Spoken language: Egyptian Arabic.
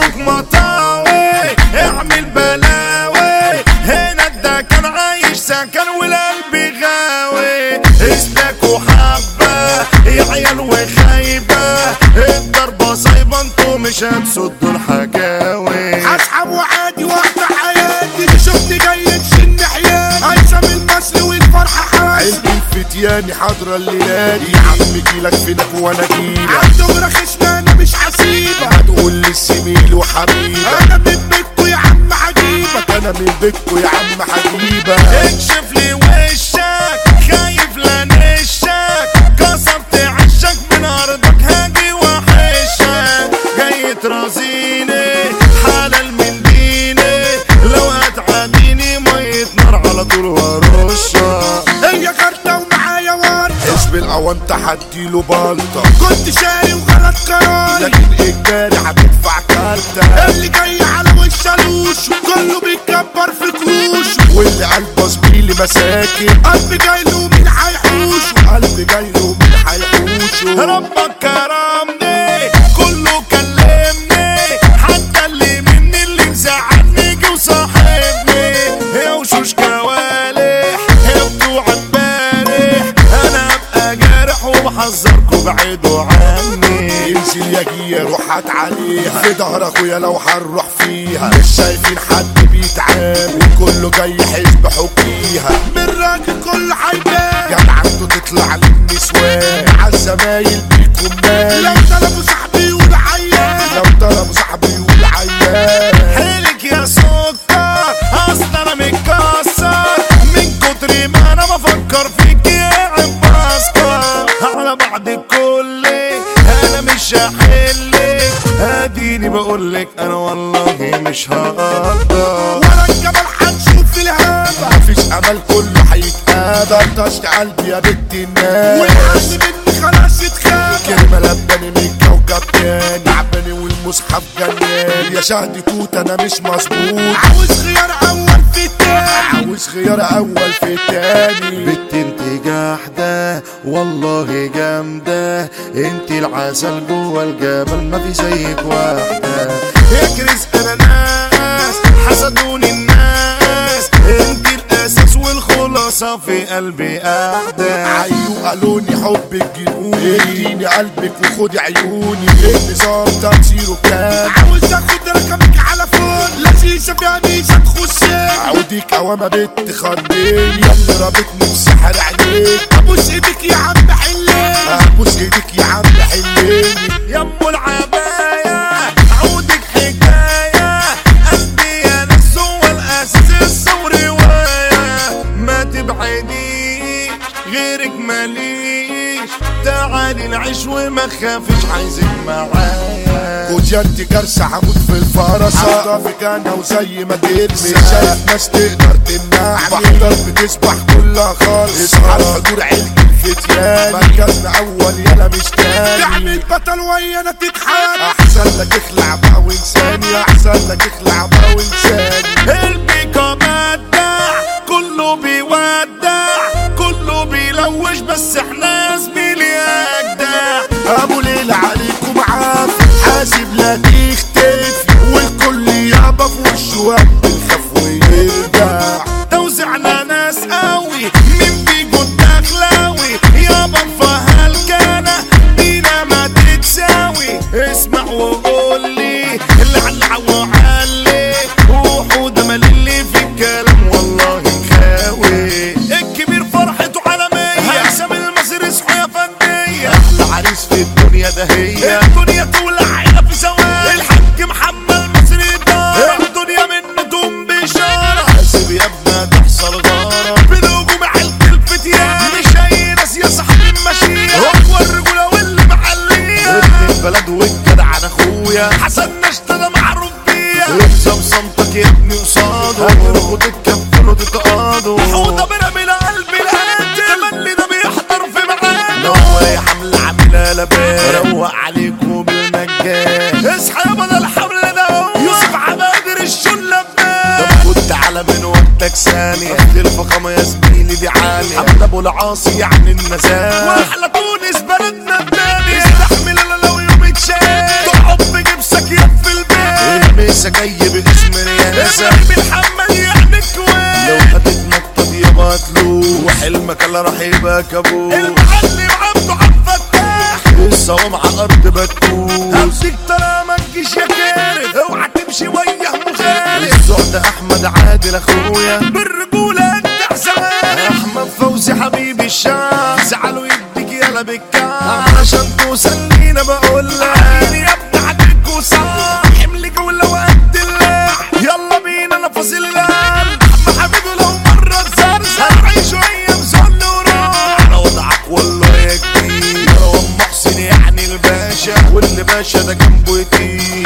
ابوك مطاوي اعمل بلاوي هنا ده كان عايش سكن والقلب غاوي اسلك وحبة يا عيال وخايبة الضربة صايبة انتوا مش هتسدوا الحكاوي اسحب وعادي واحدة حياتي شفت جاي تشن حياتي هيثم المصري والفرحة حاسس علم الفتياني حاضرة الليلة دي يا عم جيلك فينك وانا جيلك عالدغرة خشمة انا مش حسيبة هتقول لي السميل وحبيبك انا من بيتكو يا عم عجيبك انا من بيتكو يا عم حبيبك اكشف لي وشك خايف لنشك كسرت عشك من ارضك هاجي وحشك جاي ترازيني حلال من ديني لو هتعاديني مية نار على طول ورشك هي كارتة ومعايا ورد حزب العوام تحديله بلطة كنت شاري وغلط قراري لكن اجباري هتدفع كارتة اللي جاي على وش الوش كله بيتكبر في كوش واللي قلبه زميلي مساكن قلبي جاي له مين هيحوش قلبي جاي له مين هيحوشه ربك كرمني كله كلمني حتى اللي مني اللي مزعلني جه وصاحبني يا وشوش كوالح يا بتوع امبارح انا ابقى جارح وبحذركوا بعيدوا عني ينزل يجي روحات عليها في ظهر اخويا لو هنروح فيها مش شايفين حد بيتعامل كله جاي حزب حكيها من راجل كله هيبان جت عنده تطلع للنسوان عالزمايل بيكون لو مالي طلبوا صاحبي يقول عيان لو ضربوا صاحبي يقول عيان حيلك يا سكر اصل انا متكسر من كتر ما انا بفكر فيك يا عم بسكر على بعد كل انا مش هحلك اديني بقولك انا والله مش هقدر ورا الجبل هنشوف في الهابة مفيش امل كله هيتقابل طشت قلبي يا بنت الناس والحد مني خلاص اتخاب كلمة لبني من كوكب تاني عبني والمصحف جنان يا شهد توت انا مش مظبوط عاوز خيار اول في التاني عاوز خيار اول في التاني بنت انت جاحدة والله جامدة انت العسل جوه الجبل ما في زيك واحدة اكرس انا ناس حسدوني الناس انت الاساس والخلاصة في قلبي قاعدة عيو قالوني حبك جنوني اديني قلبك وخدي عيوني النظام تأثيره كام عاوز اخد رقمك على فون لذيذة فيها ميزة تخشك عوديك اوامة بنت خضيني يلا رابطني بسحر عينيك ابوس ايدك يا عم حلين ابوس ايدك يا عم حليني يا ام العباية عودك حكاية قلبي يا ناس هو الاساس الصور رواية ما تبعديش غيرك ماليش تعالي نعيش وما خافش عايزك معايا وجنت كرسة هموت في الفرصة اضافك انا وزي ما ترمي شايف ناس تقدر تمنعني بحضر بتسبح كلها خالص اصحى الحضور عيلة الفتيان مركزنا اول يلا مش تاني تعمل بطل ويانا تتحان احسن لك اخلع بقى وانساني احسن لك اخلع بقى وانساني البيكا بدع كله بيودع كله بيلوش بس احنا يا زميلي اجدع ابو ليل عليكم عاف حاسب لا تختلف والكل يابا في وشه وقت الخف ويرجع توزعنا ناس قوي مين بيجو الدخلاوي يابا فهالكانة دينا ما تتساوي اسمع وقول لي العلع وعلي وحود مللي في الكلام والله خاوي الكبير فرحته عالمية هيثم المصري اصحوا يا فندية احلى عريس في الدنيا ده هي الدنيا تولع هنا في ثواني الحاج محمد المصري دار الدنيا منه تقوم بشارة حاسب يا ابني تحصل غارة بنجوم عيلة الفتيان مش اي ناس يا صاحبي المشية هو الرجولة واللي محلية ابن البلد والجدع انا اخويا حسن نشطة معروف بيها الزم صمتك يا ابني قصاده هتروحوا تتكفلوا تتقاضوا حوضة برمي قلبي القاتل اللي ده بيحضر في معانا هو يا حمل عاملة لبان روق عليكم بالمجان اصحى يا بدل الحمل ده يوسف عبادر الشلة طب كنت على من وقتك ثانية الفخامة يا زميلي دي عالية حمد ابو العاصي يعني النزال واحلى تونس بلدنا التاني استحمل انا لو يوم اتشال تقعد بجبسك يا في البيت رئاسة جاي باسم رياسة ابراهيم محمد يعني لو الكويت هتتنطط يابا هتلوح وحلمك اللي راح يبقى كابوس المعلم عبده عبد الفتاح الصوام على الارض بتكوس همسك ترى ما تجيش يا كارف اوعى تمشي وياه مخالف الزهد احمد عادل اخويا بالرجولة انت حساب احمد فوزي حبيبي الشعب زعلوا يديك يلا بالكعب عشان توصل لينا بقول لك عيني يا ابني عديك وصح حمل جولة وقد اللح يلا بينا نفاصيل القلب احمد حبيبي لو مرة تزرزر عيش ايام ذل وراح على وضعك والله يا كبير مروان محسن يعني الباشا واللي باشا ده جنبه يطير